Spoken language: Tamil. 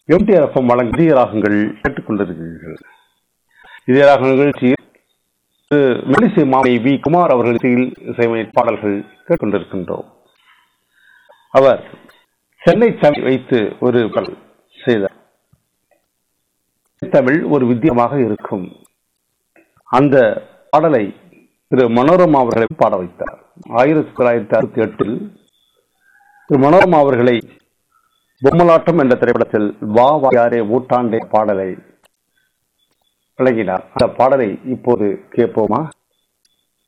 எம்டிஆர் எஃப்எம் வழங்கும் இதய ராகங்கள் கேட்டுக்கொண்டிருக்கிறீர்கள் இதய ராகங்கள் நிகழ்ச்சியில் திரு மெலிசை மாமை வி குமார் அவர்கள் இசையில் இசையமை பாடல்கள் கேட்டுக்கொண்டிருக்கின்றோம் அவர் சென்னை தமிழ் வைத்து ஒரு பாடல் செய்தார் தமிழ் ஒரு வித்தியமாக இருக்கும் அந்த பாடலை திரு மனோரமா அவர்களை பாட வைத்தார் ஆயிரத்தி தொள்ளாயிரத்தி அறுபத்தி எட்டில் திரு மனோரமா அவர்களை பொம்மலாட்டம் என்ற திரைப்படத்தில் வா வா யாரே ஊட்டாண்டே பாடலை வழங்கினார் அந்த பாடலை இப்போது கேட்போமா